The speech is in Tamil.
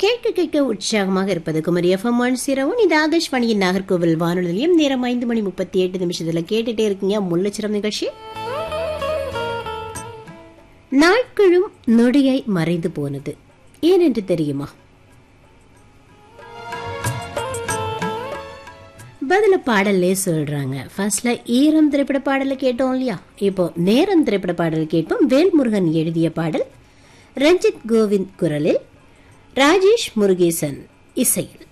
கேட்க கேட்க உற்சாகமாக இருப்பது குமரி எஃப்எம் ஒன் சீரோவும் இது ஆகாஷ்வாணியின் நாகர்கோவில் வானொலி நிலையம் நேரம் ஐந்து மணி முப்பத்தி எட்டு நிமிஷத்துல கேட்டுட்டே இருக்கீங்க முள்ளச்சிரம் நிகழ்ச்சி நாட்களும் நொடியை மறைந்து போனது ஏனென்று தெரியுமா பதில பாடல்லே சொல்றாங்க ஃபர்ஸ்ட்ல ஈரம் திரைப்பட பாடலை கேட்டோம் இல்லையா இப்போ நேரம் திரைப்பட பாடல் கேட்போம் வேல்முருகன் எழுதிய பாடல் ரஞ்சித் கோவிந்த் குரலில் ராஜேஷ் முருகேசன் இசையில்